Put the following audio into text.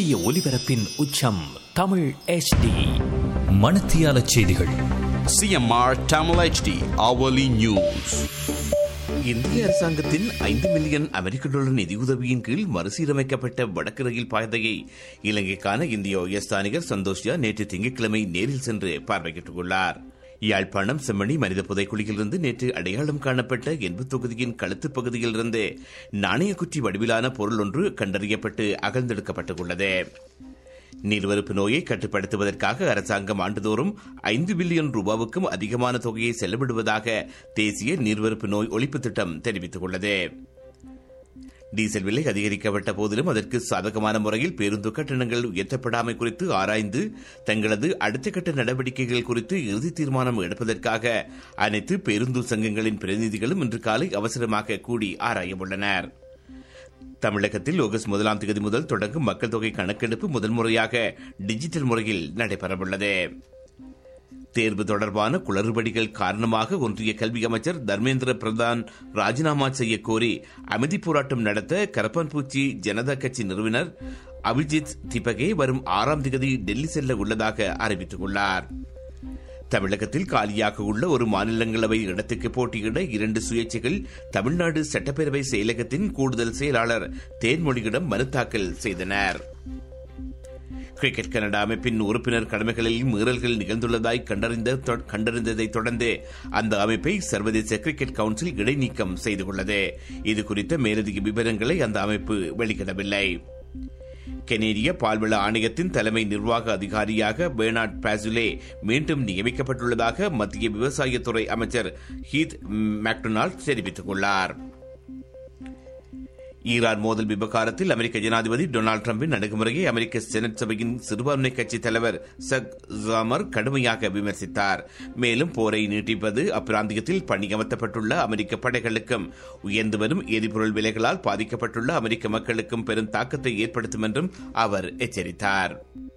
சூரிய ஒளிபரப்பின் உச்சம் தமிழ் HD மணத்தியால செய்திகள் CMR Tamil HD hourly news. இந்திய அரசாங்கத்தின் ஐந்து மில்லியன் அமெரிக்க டாலர் நிதியுதவியின் கீழ் மறுசீரமைக்கப்பட்ட வடக்கு ரயில் பாதையை இலங்கைக்கான இந்திய உயர்ஸ்தானிகர் சந்தோஷ்யா நேற்று திங்கட்கிழமை நேரில் சென்று பார்வையிட்டுள்ளார் யாழ்ப்பாணம் செம்மணி மனித புதைக்குழியிலிருந்து நேற்று அடையாளம் காணப்பட்ட எண்பு தொகுதியின் கழுத்து பகுதியிலிருந்து நாணயக்குற்றி வடிவிலான பொருள் ஒன்று கண்டறியப்பட்டு அகழ்ந்தெடுக்கப்பட்டுள்ளது நீர்வரப்பு நோயை கட்டுப்படுத்துவதற்காக அரசாங்கம் ஆண்டுதோறும் ஐந்து பில்லியன் ரூபாவுக்கும் அதிகமான தொகையை செலவிடுவதாக தேசிய நீர்வரப்பு நோய் ஒழிப்பு திட்டம் தெரிவித்துள்ளது டீசல் விலை அதிகரிக்கப்பட்ட போதிலும் அதற்கு சாதகமான முறையில் பேருந்து கட்டணங்கள் உயர்த்தப்படாமை குறித்து ஆராய்ந்து தங்களது அடுத்த கட்ட நடவடிக்கைகள் குறித்து இறுதி தீர்மானம் எடுப்பதற்காக அனைத்து பேருந்து சங்கங்களின் பிரதிநிதிகளும் இன்று காலை அவசரமாக கூடி ஆராயவுள்ளனர் தமிழகத்தில் ஆகஸ்ட் முதலாம் தேதி முதல் தொடங்கும் மக்கள் தொகை கணக்கெடுப்பு முதல் முறையாக டிஜிட்டல் முறையில் நடைபெறவுள்ளது தேர்வு தொடர்பான குளறுபடிகள் காரணமாக ஒன்றிய கல்வி அமைச்சர் தர்மேந்திர பிரதான் ராஜினாமா செய்ய கோரி அமைதி போராட்டம் நடத்த கரப்பான்பூச்சி ஜனதா கட்சி நிறுவனர் அபிஜித் திபகே வரும் ஆறாம் தேதி டெல்லி செல்ல உள்ளதாக அறிவித்துள்ளார் தமிழகத்தில் காலியாக உள்ள ஒரு மாநிலங்களவை இடத்துக்கு போட்டியிட இரண்டு சுயேட்சைகள் தமிழ்நாடு சட்டப்பேரவை செயலகத்தின் கூடுதல் செயலாளர் தேன்மொழியிடம் மனு தாக்கல் செய்தனர் கிரிக்கெட் கனடா அமைப்பின் உறுப்பினர் கடமைகளில் மீறல்கள் நிகழ்ந்துள்ளதாய் கண்டறிந்த கண்டறிந்ததை தொடர்ந்து அந்த அமைப்பை சர்வதேச கிரிக்கெட் கவுன்சில் இடைநீக்கம் செய்துள்ளது இது குறித்த மேலதிக விவரங்களை அந்த அமைப்பு வெளியிடவில்லை கெனேடிய பால்வள ஆணையத்தின் தலைமை நிர்வாக அதிகாரியாக பெர்னார்ட் பாசுலே மீண்டும் நியமிக்கப்பட்டுள்ளதாக மத்திய விவசாயத்துறை அமைச்சர் ஹீத் மேக்டொனால்ட் தெரிவித்துள்ளார் ஈரான் மோதல் விவகாரத்தில் அமெரிக்க ஜனாதிபதி டொனால்டு டிரம்பின் அணுகுமுறையை அமெரிக்க செனட் சபையின் சிறுபான்மை கட்சித் தலைவர் சக் ஜாமர் கடுமையாக விமர்சித்தார் மேலும் போரை நீட்டிப்பது அப்பிராந்தியத்தில் பணியமர்த்தப்பட்டுள்ள அமெரிக்க படைகளுக்கும் உயர்ந்து வரும் எரிபொருள் விலைகளால் பாதிக்கப்பட்டுள்ள அமெரிக்க மக்களுக்கும் பெரும் தாக்கத்தை ஏற்படுத்தும் என்றும் அவர் எச்சரித்தார்